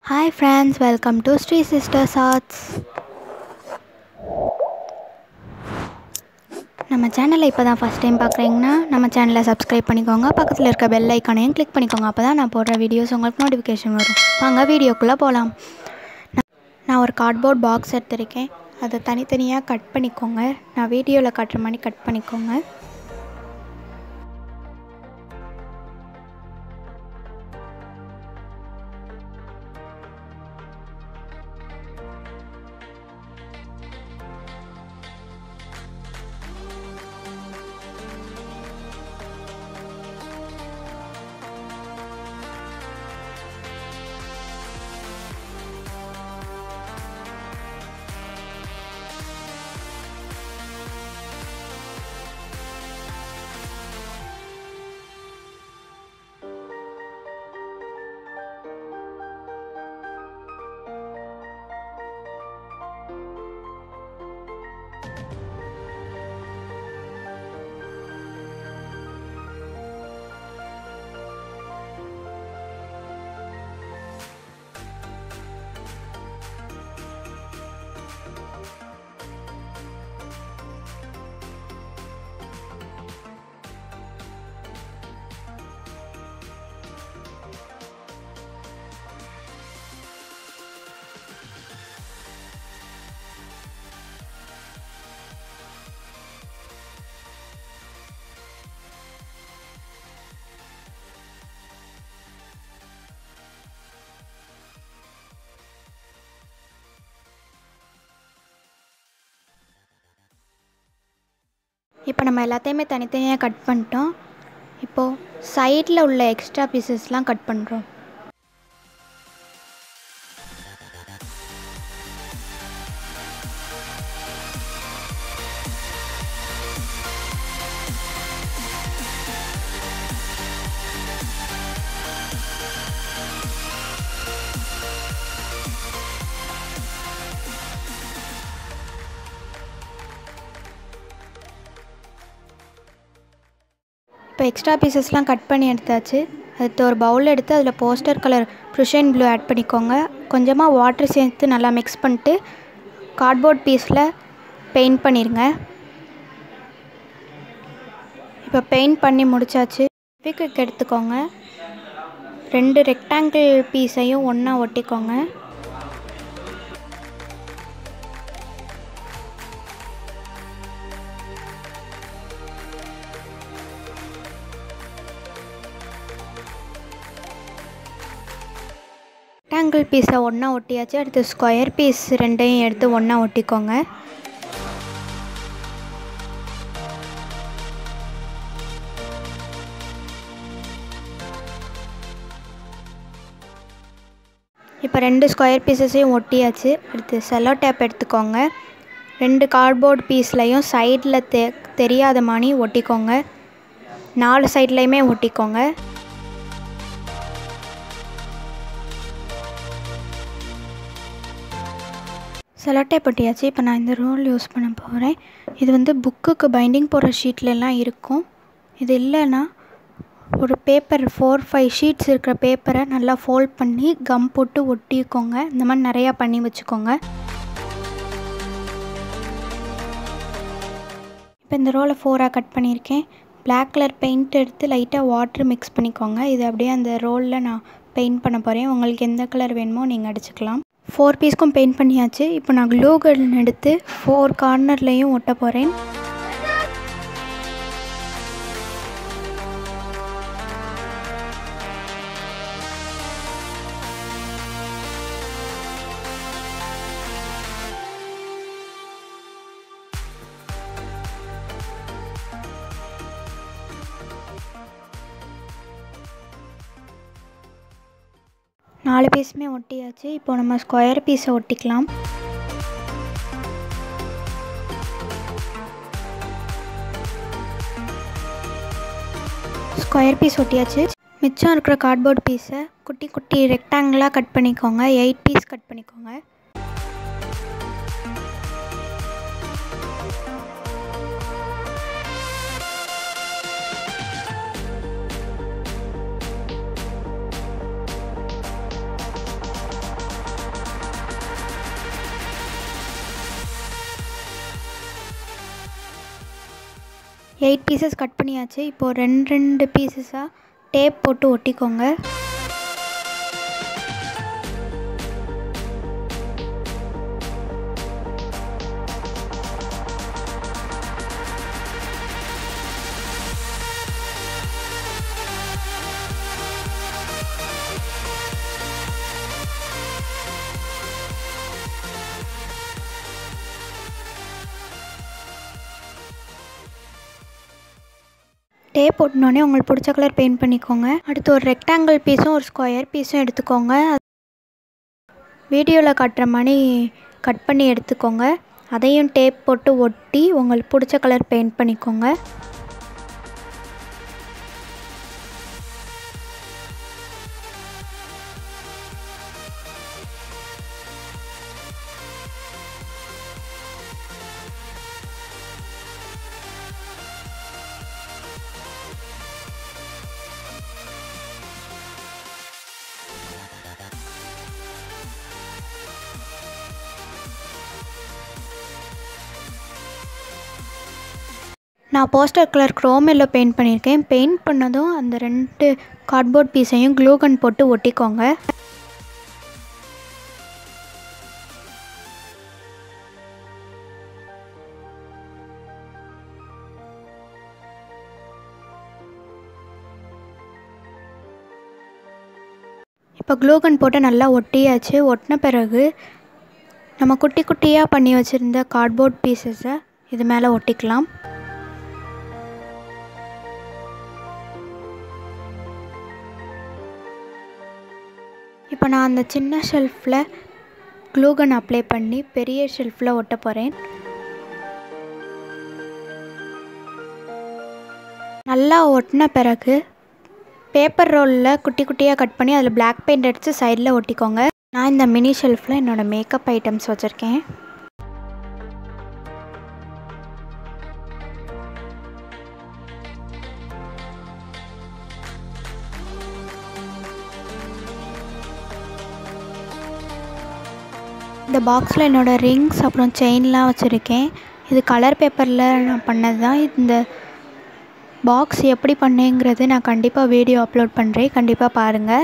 hi friends welcome to Sri sisters arts நம்ம சேனலை இப்போ தான் ஃபஸ்ட் டைம் பார்க்குறீங்கன்னா நம்ம சேனலை சப்ஸ்கிரைப் பண்ணிக்கோங்க பக்கத்தில் இருக்க பெல் ஐக்கானையும் கிளிக் பண்ணிக்கோங்க அப்போ தான் நான் போடுற வீடியோஸ் உங்களுக்கு நோட்டிஃபிகேஷன் வரும் வாங்க வீடியோக்குள்ளே போகலாம் நான் ஒரு கார்ட்போர்ட் பாக்ஸ் எடுத்திருக்கேன் அதை தனித்தனியாக கட் பண்ணிக்கோங்க நான் வீடியோவில் காட்டுற மாதிரி கட் பண்ணிக்கோங்க இப்போ நம்ம எல்லாத்தையுமே தனித்தனியாக கட் பண்ணிட்டோம் இப்போது சைடில் உள்ள எக்ஸ்ட்ரா பீசஸ்லாம் கட் பண்ணுறோம் இப்போ எக்ஸ்ட்ரா பீசஸ்லாம் கட் பண்ணி எடுத்தாச்சு அடுத்து ஒரு பவுல் எடுத்து அதில் போஸ்டர் கலர் ப்ருஷன் ப்ளூ ஆட் பண்ணிக்கோங்க கொஞ்சமாக வாட்டர் சேர்த்து நல்லா மிக்ஸ் பண்ணிட்டு கார்ட்போர்ட் பீஸில் பெயிண்ட் பண்ணிடுங்க இப்போ பெயிண்ட் பண்ணி முடிச்சாச்சு ஃபெவிக்விக் எடுத்துக்கோங்க ரெண்டு ரெக்டாங்கிள் பீஸையும் ஒன்றா ஒட்டிக்கோங்க ரெக்டாங்கிள் பீஸை ஒன்றா ஒட்டியாச்சு அடுத்து ஸ்கொயர் பீஸ் ரெண்டையும் எடுத்து ஒன்றா ஒட்டிக்கோங்க இப்போ ரெண்டு ஸ்கொயர் பீசஸையும் ஒட்டியாச்சு அடுத்து செல்லோ டேப் எடுத்துக்கோங்க ரெண்டு கார்ட்போர்ட் பீஸ்லையும் சைடில் தெ தெரியாத மாதிரி ஒட்டிக்கோங்க நாலு சைட்லேயுமே ஒட்டிக்கோங்க செலோட்டே பட்டியாச்சு இப்போ நான் இந்த ரோல் யூஸ் பண்ண போகிறேன் இது வந்து புக்குக்கு பைண்டிங் போடுற ஷீட்லலாம் இருக்கும் இது இல்லைன்னா ஒரு பேப்பர் ஃபோர் ஃபைவ் ஷீட்ஸ் இருக்கிற பேப்பரை நல்லா ஃபோல்ட் பண்ணி கம் போட்டு ஒட்டிக்கோங்க இந்த மாதிரி நிறையா பண்ணி வச்சுக்கோங்க இப்போ இந்த ரோலை ஃபோராக கட் பண்ணியிருக்கேன் பிளாக் கலர் பெயிண்ட் எடுத்து லைட்டாக வாட்ரு மிக்ஸ் பண்ணிக்கோங்க இது அப்படியே அந்த ரோலில் நான் பெயிண்ட் பண்ண போகிறேன் உங்களுக்கு எந்த கலர் வேணுமோ நீங்கள் அடிச்சுக்கலாம் ஃபோர் பீஸ்க்கும் பெயிண்ட் பண்ணியாச்சு இப்போ நான் க்ளூ கன் எடுத்து ஃபோர் கார்னர்லேயும் ஒட்ட போகிறேன் நாலு பீஸுமே ஒட்டியாச்சு இப்போ நம்ம ஸ்கொயர் பீஸை ஒட்டிக்கலாம் ஸ்கொயர் பீஸ் ஒட்டியாச்சு மிச்சம் இருக்கிற கார்ட்போர்ட் பீஸை குட்டி குட்டி ரெக்டாங்கிளாக கட் பண்ணிக்கோங்க எயிட் பீஸ் கட் பண்ணிக்கோங்க எயிட் பீசஸ் கட் பண்ணியாச்சு இப்போது ரெண்டு ரெண்டு பீசஸாக டேப் போட்டு ஒட்டிக்கோங்க டேப் போட்டினோடனே உங்களுக்கு பிடிச்ச கலர் பெயிண்ட் பண்ணிக்கோங்க அடுத்து ஒரு ரெக்டாங்கிள் பீஸும் ஒரு ஸ்கொயர் பீஸும் எடுத்துக்கோங்க வீடியோவில் காட்டுற மாதிரி கட் பண்ணி எடுத்துக்கோங்க அதையும் டேப் போட்டு ஒட்டி உங்களுக்கு பிடிச்ச கலர் பெயிண்ட் பண்ணிக்கோங்க நான் போஸ்டர் கலர் க்ரோமெல்ல பெயிண்ட் பண்ணியிருக்கேன் பெயிண்ட் பண்ணதும் அந்த ரெண்டு கார்ட்போர்ட் பீஸையும் க்ளூகன் போட்டு ஒட்டிக்கோங்க இப்போ க்ளூகன் போட்டு நல்லா ஒட்டியாச்சு ஒட்டின பிறகு நம்ம குட்டி குட்டியாக பண்ணி வச்சுருந்த கார்ட்போர்ட் பீசஸை இது மேலே ஒட்டிக்கலாம் இப்போ நான் அந்த சின்ன ஷெல்ஃபில் க்ளூகன் அப்ளை பண்ணி பெரிய ஷெல்ஃபில் ஒட்ட போகிறேன் நல்லா ஒட்டின பிறகு பேப்பர் ரோலில் குட்டி குட்டியாக கட் பண்ணி அதில் பிளாக் பெயிண்ட் அடித்து சைடில் ஒட்டிக்கோங்க நான் இந்த மினி ஷெல்ஃபில் என்னோடய மேக்கப் ஐட்டம்ஸ் வச்சுருக்கேன் இந்த பாக்ஸில் என்னோடய ரிங்ஸ் அப்புறம் செயின்லாம் வச்சுருக்கேன் இது கலர் பேப்பரில் நான் பண்ணது தான் இந்த பாக்ஸ் எப்படி பண்ணேங்கிறது நான் கண்டிப்பாக வீடியோ அப்லோட் பண்ணுறேன் கண்டிப்பாக பாருங்கள்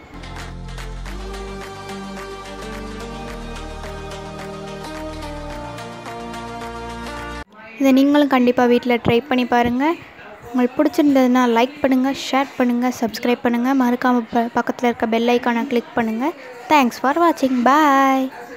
இதை நீங்களும் கண்டிப்பாக வீட்டில் ட்ரை பண்ணி பாருங்கள் உங்களுக்கு பிடிச்சிருந்ததுன்னா லைக் பண்ணுங்கள் ஷேர் பண்ணுங்கள் சப்ஸ்கிரைப் பண்ணுங்கள் மறக்காமல் ப பக்கத்தில் இருக்க பெல் ஐக்கானை கிளிக் பண்ணுங்கள் தேங்க்ஸ் ஃபார் வாட்சிங் பாய்